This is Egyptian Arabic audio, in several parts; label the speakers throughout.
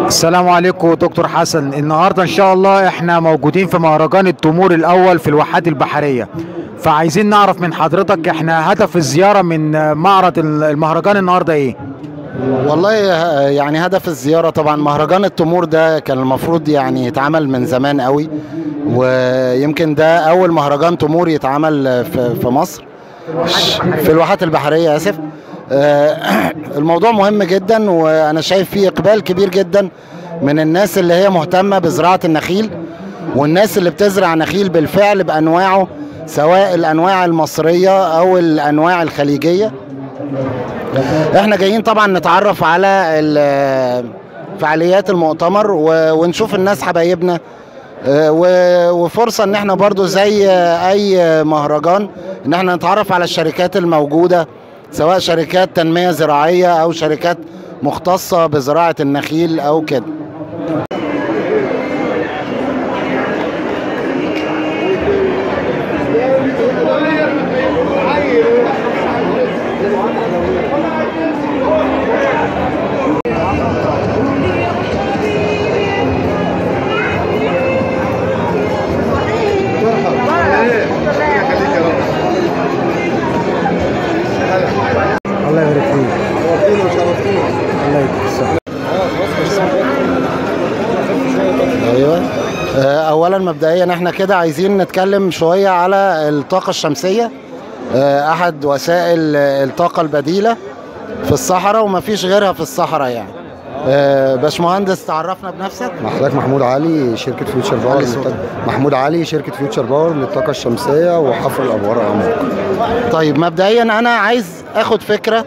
Speaker 1: السلام عليكم دكتور حسن النهارده ان شاء الله احنا موجودين في مهرجان التمور الاول في الواحات البحريه فعايزين نعرف من حضرتك احنا هدف الزياره من معرض المهرجان النهارده ايه
Speaker 2: والله يعني هدف الزيارة طبعا مهرجان التمور ده كان المفروض يعني يتعمل من زمان قوي ويمكن ده أول مهرجان تمور يتعمل في في مصر في الواحات البحرية آسف آه، الموضوع مهم جدا وأنا شايف فيه إقبال كبير جدا من الناس اللي هي مهتمة بزراعة النخيل والناس اللي بتزرع نخيل بالفعل بأنواعه سواء الأنواع المصرية أو الأنواع الخليجية احنا جايين طبعا نتعرف على ال- فعاليات المؤتمر و- ونشوف الناس حبايبنا اه، و- وفرصة ان احنا برضو زي اي مهرجان ان احنا نتعرف على الشركات الموجودة سواء شركات تنمية زراعية او شركات مختصة بزراعة النخيل او كده
Speaker 1: الله يبارك فيك الله يكرمك
Speaker 2: ايوه آه، اولا مبدئيا احنا كده عايزين نتكلم شويه على الطاقه الشمسيه آه، احد وسائل آه، الطاقه البديله في الصحراء ومفيش غيرها في الصحراء يعني آه، باشمهندس تعرفنا بنفسك
Speaker 3: مع حضرتك محمود علي شركة فيوتشر باور
Speaker 2: علي صوتك.
Speaker 3: للطاقة- محمود علي شركة فيوتشر باور للطاقة الشمسية وحفر الأبوار الأعماق
Speaker 2: طيب مبدئيا انا عايز اخد فكره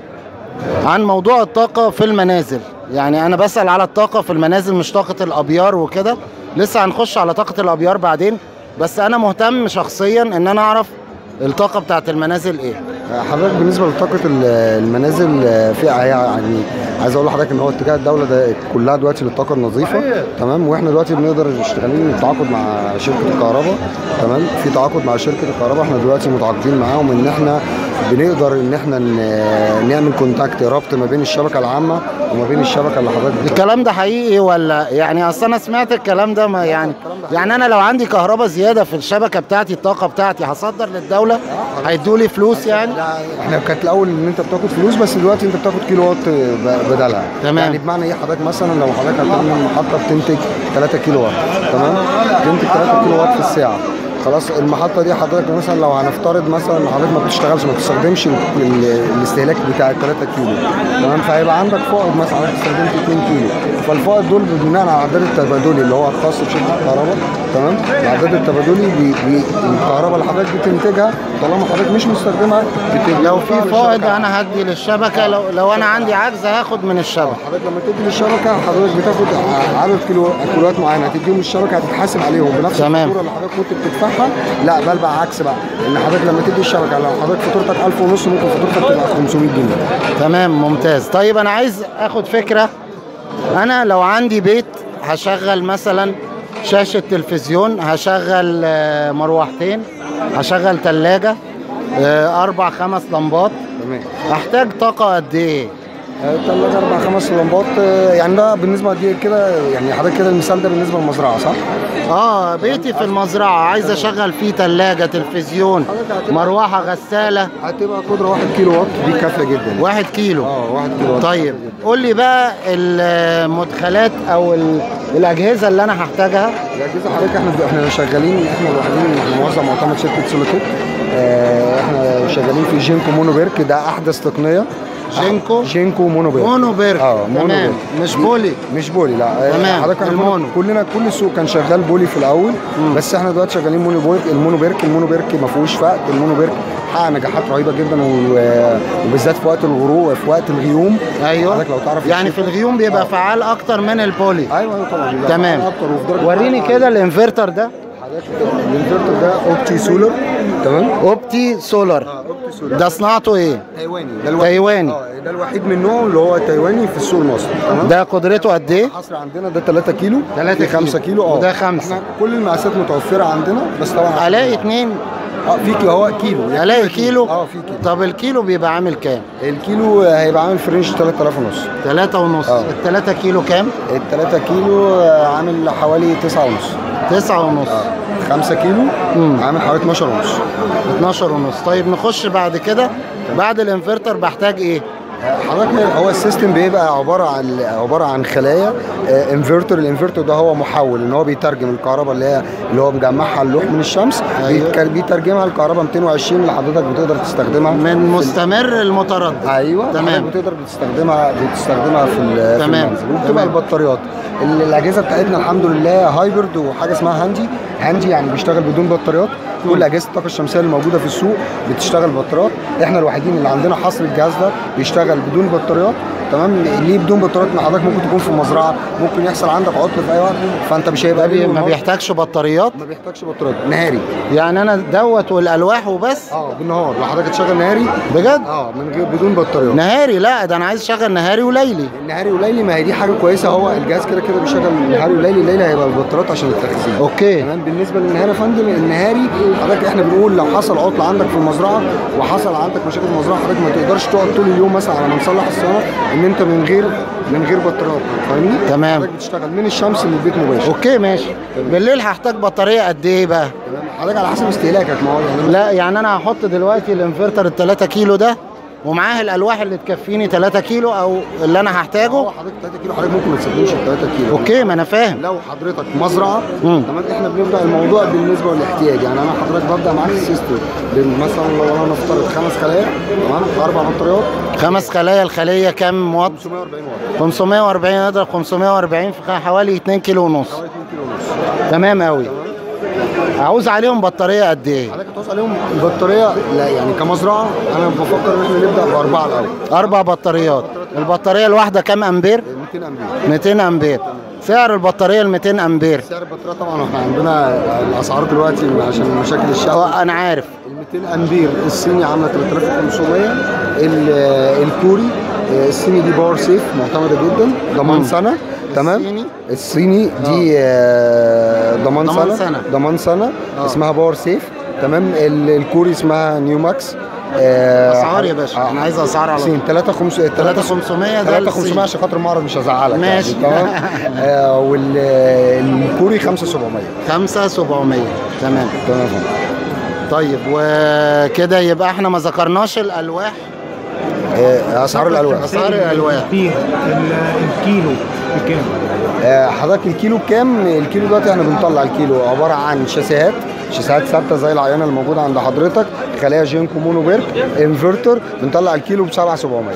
Speaker 2: عن موضوع الطاقه في المنازل يعني انا بسال على الطاقه في المنازل مش طاقه الابيار وكده لسه هنخش على طاقه الابيار بعدين بس انا مهتم شخصيا ان انا اعرف الطاقه بتاعت المنازل ايه
Speaker 3: حضرتك بالنسبة لطاقة ال- المنازل آه، في يعني عايز أقول لحضرتك إن هو اتجاه الدولة ده كلها دلوقتي للطاقة النظيفة تمام وإحنا دلوقتي بنقدر شغالين تعاقد مع شركة الكهرباء تمام في تعاقد مع شركة الكهرباء إحنا دلوقتي متعاقدين معاهم إن إحنا بنقدر إن إحنا ن- نعمل كونتاكت ربط ما بين الشبكة العامة وما بين الشبكة اللي حضرتك بت-
Speaker 2: الكلام ده حقيقي ولا يعني اصل انا سمعت الكلام ده ما يعني يعني انا لو عندي كهرباء زياده في الشبكه بتاعتي الطاقه بتاعتي هصدر للدوله هيدوا لي فلوس يعني
Speaker 3: احنا كانت الاول ان انت بتاخد فلوس بس دلوقتي انت بتاخد كيلو وات ب- بدلها
Speaker 2: تمام.
Speaker 3: يعني بمعنى ايه حضرتك مثلا لو حضرتك هتعمل محطه بتنتج 3 كيلو وات تمام بتنتج 3 كيلو وات في الساعه خلاص المحطه دي حضرتك مثلا لو هنفترض مثلا ان حضرتك ما بتشتغلش ما بتستخدمش ال- ال- الاستهلاك بتاع ال 3 كيلو تمام فهيبقى عندك فائض مثلا حضرتك استخدمت 2 كيلو فالفائض دول بناء على العداد التبادلي اللي هو الخاص بشركه الكهرباء تمام العداد التبادلي بي بي الكهرباء اللي حضرتك بتنتجها طالما حضرتك مش مستخدمها بت-
Speaker 2: لو في
Speaker 3: بتدفع
Speaker 2: فائض
Speaker 3: للشركة.
Speaker 2: انا هدي للشبكه لو لو انا عندي عجز هاخد من الشبكه
Speaker 3: حضرتك لما تدي للشبكه حضرتك بتاخد ع- عدد كيلو كيلوات معينه هتديهم الشبكه هتتحاسب عليهم بنفس
Speaker 2: تمام.
Speaker 3: الفاتوره اللي حضرتك كنت بتدفعها لا بل بقى عكس بقى ان حضرتك لما تدي الشبكه لو حضرتك فاتورتك 1000 ونص ممكن فاتورتك تبقى 500 جنيه
Speaker 2: تمام ممتاز طيب انا عايز اخد فكره انا لو عندي بيت هشغل مثلا شاشة تلفزيون هشغل آه، مروحتين هشغل تلاجة آه، أربع خمس لمبات
Speaker 3: تمام
Speaker 2: أحتاج طاقة قد إيه؟
Speaker 3: الثلاجه اربع خمس لمبات آه، يعني ده بالنسبه دي كده يعني حضرتك كده المثال ده بالنسبه للمزرعه صح؟
Speaker 2: آه بيتي في المزرعة عايز أشغل فيه تلاجة تلفزيون مروحة غسالة
Speaker 3: هتبقى قدره 1 كيلو وات دي كافيه جدا
Speaker 2: واحد كيلو
Speaker 3: اه 1 كيلو وات
Speaker 2: طيب قول لي بقى المدخلات أو ال- الأجهزة اللي أنا هحتاجها
Speaker 3: الاجهزه حضرتك احنا احنا شغالين احنا الوحيدين احنا موزع معتمد شركه سولوتيك اه احنا شغالين في جينكو مونو بيرك ده احدث تقنيه
Speaker 2: جينكو
Speaker 3: جينكو مونو بيرك
Speaker 2: مونو بيرك
Speaker 3: اه مونو
Speaker 2: تمام
Speaker 3: بيرك
Speaker 2: مش بولي
Speaker 3: مش بولي لا آه،
Speaker 2: تمام،
Speaker 3: حضرتك احنا
Speaker 2: المونو.
Speaker 3: كلنا كل السوق كان شغال بولي في الاول بس احنا دلوقتي شغالين مونو بيرك المونو بيرك المونو بيرك ما فيهوش فقد المونو بيرك حقق نجاحات رهيبه جدا و- وبالذات في وقت الغروب في وقت الغيوم
Speaker 2: ايوه
Speaker 3: حضرتك لو تعرف
Speaker 2: يعني في
Speaker 3: الشركة-
Speaker 2: الغيوم بيبقى
Speaker 3: آه.
Speaker 2: فعال اكتر من البولي
Speaker 3: ايوه ايوه طبعا بيبقى
Speaker 2: تمام
Speaker 3: فعال اكتر وفي درجه
Speaker 2: وريني
Speaker 3: حرارة
Speaker 2: كده الانفرتر ده
Speaker 3: الانفرتر ده اوبتي سولر تمام
Speaker 2: اوبتي سولار
Speaker 3: اوبتي سولر
Speaker 2: ده صناعته ايه
Speaker 3: تايواني ده الوحيد
Speaker 2: تايواني.
Speaker 3: اه ده الوحيد من نوعه اللي هو تايواني في السوق المصري تمام
Speaker 2: ده قدرته قد ايه
Speaker 3: الحصر عندنا ده 3 كيلو
Speaker 2: 3
Speaker 3: ده 5 كيلو اه
Speaker 2: وده خمسة.
Speaker 3: احنا كل المقاسات متوفره عندنا بس طبعا
Speaker 2: الاقي اتنين
Speaker 3: اه في كيلو هو كيلو
Speaker 2: الاقي كيلو
Speaker 3: اه في كيلو
Speaker 2: طب الكيلو بيبقى عامل كام
Speaker 3: الكيلو هيبقى عامل في رينج 3000 ونص
Speaker 2: تلاتة ونص
Speaker 3: اه.
Speaker 2: التلاتة كيلو كام
Speaker 3: ال 3 كيلو آه، عامل حوالي 9 ونص
Speaker 2: تسعة ونص
Speaker 3: 5 كيلو
Speaker 2: مم.
Speaker 3: عامل حوالي 12 ونص
Speaker 2: 12 ونص طيب نخش بعد كده بعد الانفرتر بحتاج ايه
Speaker 3: حضرتك هو السيستم بيبقى عباره عن عباره عن خلايا آه، انفرتر الانفرتر ده هو محول ان هو بيترجم الكهرباء اللي هي اللي هو مجمعها اللوح من الشمس
Speaker 2: أيوه.
Speaker 3: بيتك- بيترجمها الكهرباء 220 اللي حضرتك بتقدر تستخدمها
Speaker 2: من مستمر المتردد
Speaker 3: ايوه
Speaker 2: تمام.
Speaker 3: تمام بتقدر بتستخدمها بتستخدمها في ال- في
Speaker 2: تمام.
Speaker 3: المنزل وبتبقى
Speaker 2: تمام.
Speaker 3: البطاريات ال- الاجهزه بتاعتنا الحمد لله هايبرد وحاجه اسمها هاندي هاندي يعني بيشتغل بدون بطاريات كل اجهزه الطاقه الشمسيه اللي موجوده في السوق بتشتغل بطاريات احنا الوحيدين اللي عندنا حصر الجهاز ده بيشتغل بدون بطاريات تمام ليه بدون بطاريات ما حضرتك ممكن تكون في المزرعه ممكن يحصل عندك عطل في اي وقت فانت مش
Speaker 2: ما,
Speaker 3: هيبقى
Speaker 2: بي...
Speaker 3: ليل
Speaker 2: ما
Speaker 3: ونهار.
Speaker 2: بيحتاجش بطاريات
Speaker 3: ما بيحتاجش بطاريات نهاري
Speaker 2: يعني انا دوت والالواح وبس
Speaker 3: اه بالنهار لو حضرتك تشغل نهاري
Speaker 2: بجد
Speaker 3: اه من غير بدون بطاريات
Speaker 2: نهاري لا ده انا عايز اشغل نهاري وليلي
Speaker 3: النهاري وليلي ما هي دي حاجه كويسه هو الجهاز كده كده بيشغل نهاري وليلي الليلي هيبقى البطاريات عشان التخزين
Speaker 2: اوكي
Speaker 3: تمام بالنسبه للنهاري يا فندم النهاري حضرتك احنا بنقول لو حصل عطل عندك في المزرعه وحصل عندك مشاكل في المزرعه حضرتك ما تقدرش تقعد طول اليوم مثلا على ما نصلح الصيانه ان انت من غير من غير بطاريات فاهمني؟
Speaker 2: تمام.
Speaker 3: حضرتك بتشتغل من الشمس للبيت مباشر
Speaker 2: اوكي ماشي بالليل هحتاج بطاريه قد ايه بقى
Speaker 3: تمام حضرتك على حسب استهلاكك ما هو يعني
Speaker 2: لا يعني انا هحط دلوقتي الانفرتر ال 3 كيلو ده ومعاه الالواح اللي تكفيني 3 كيلو او اللي انا هحتاجه
Speaker 3: هو حضرتك 3 كيلو حضرتك ممكن ما تستخدمش ال 3 كيلو
Speaker 2: اوكي ما انا فاهم
Speaker 3: لو حضرتك مزرعه
Speaker 2: مم.
Speaker 3: تمام احنا بنبدا الموضوع بالنسبه للاحتياج يعني انا حضرتك ببدا معاك السيستم مثلا لو انا نفترض خمس خلايا تمام اربع بطاريات
Speaker 2: خمس خلايا الخليه كام واط
Speaker 3: 540 واط
Speaker 2: 540 اضرب 540 في حوالي 2 كيلو ونص
Speaker 3: حوالي 2 كيلو ونص
Speaker 2: تمام قوي عاوز عليهم بطاريه قد ايه
Speaker 3: حضرتك هتوصل عليهم البطاريه لا يعني كمزرعه انا بفكر ان احنا نبدا باربعه الاول
Speaker 2: اربع بطاريات البطاريه الواحده كام امبير
Speaker 3: 200 امبير
Speaker 2: 200 امبير سعر البطاريه ال 200 امبير
Speaker 3: سعر البطاريه طبعا احنا عندنا الاسعار دلوقتي عشان مشاكل الشعب
Speaker 2: اه انا عارف
Speaker 3: ال 200 امبير الصيني عامله 3500 ال- الكوري آه، الصيني دي باور سيف معتمده جدا ضمان
Speaker 2: مم.
Speaker 3: سنه تمام
Speaker 2: الصيني؟
Speaker 3: الصيني دي آه، ضمان
Speaker 2: ضمان
Speaker 3: سنه
Speaker 2: سنة.
Speaker 3: ضمان سنه
Speaker 2: آه.
Speaker 3: اسمها باور سيف تمام ال- الكوري اسمها نيو ماكس آه،
Speaker 2: اسعار يا باشا
Speaker 3: آه.
Speaker 2: انا عايز اسعار على طول
Speaker 3: 3 5 3
Speaker 2: 3500 ده
Speaker 3: 3 500
Speaker 2: الصيني.
Speaker 3: عشان خاطر المعرض مش هزعلك
Speaker 2: ماشي.
Speaker 3: يعني تمام آه، والكوري 5700
Speaker 2: 5700 تمام
Speaker 3: تمام يا فندم.
Speaker 2: طيب وكده يبقى احنا ما ذكرناش الالواح
Speaker 3: آه، اسعار الالوان
Speaker 2: اسعار الالواح
Speaker 1: كتير الكيلو بكام؟
Speaker 3: آه، حضرتك الكيلو بكام؟ الكيلو دلوقتي احنا بنطلع الكيلو عباره عن شاسيهات شاسيهات ثابته زي العينه اللي موجوده عند حضرتك خلايا جينكو مونو بيرك انفرتر بنطلع الكيلو ب 7700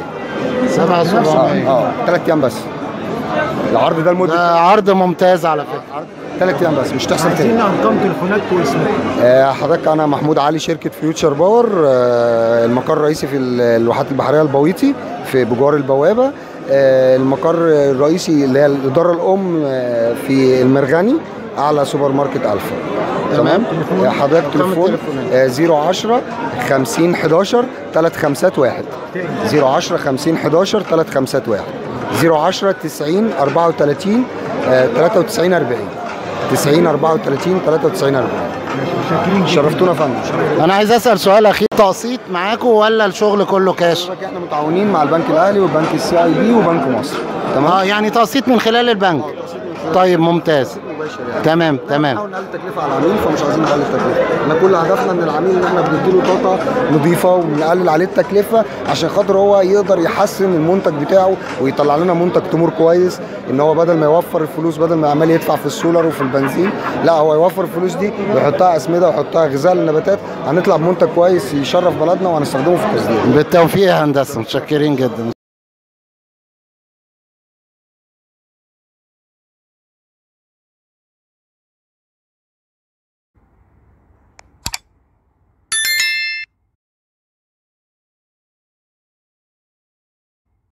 Speaker 2: 7700
Speaker 3: اه ثلاث ايام بس العرض ده لمده
Speaker 2: ده عرض ممتاز على فكره
Speaker 3: ثلاث ايام بس مش تحصل
Speaker 1: عايزين
Speaker 3: تاني
Speaker 1: ارقام تليفوناتكم واسمكم
Speaker 3: آه، حضرتك انا محمود علي شركه فيوتشر باور آه، المقر الرئيسي في ال- الواحات البحريه البويطي في بجوار البوابه آه، المقر الرئيسي اللي هي الاداره الام آه، في المرغني اعلى سوبر ماركت الفا تمام آه، حضرتك
Speaker 2: أرقام
Speaker 3: تليفون
Speaker 2: التليفونات.
Speaker 3: آه، 010 50 11 351 010 50 11 351 010 90 34 آه، 93 40 90 34 93 40
Speaker 1: شاكرين جدا.
Speaker 3: شرفتونا يا فندم شرفتونا.
Speaker 2: انا عايز اسال سؤال اخير تقسيط معاكم ولا الشغل كله كاش
Speaker 3: حضرتك احنا متعاونين مع البنك الاهلي وبنك السي اي بي وبنك مصر تمام
Speaker 2: اه يعني تقسيط من خلال البنك طيب ممتاز
Speaker 3: مباشر يعني
Speaker 2: تمام تمام
Speaker 3: بنحاول نقلل التكلفه على العميل فمش عايزين نقلل التكلفه احنا كل هدفنا ان العميل ان احنا بنديله طاقه نظيفه وبنقلل عليه التكلفه عشان خاطر هو يقدر يحسن المنتج بتاعه ويطلع لنا منتج تمور كويس ان هو بدل ما يوفر الفلوس بدل ما عمال يدفع في السولر وفي البنزين لا هو يوفر الفلوس دي ويحطها اسمده ويحطها غذاء للنباتات هنطلع بمنتج كويس يشرف بلدنا وهنستخدمه في التصدير
Speaker 2: بالتوفيق يا هندسه متشكرين جدا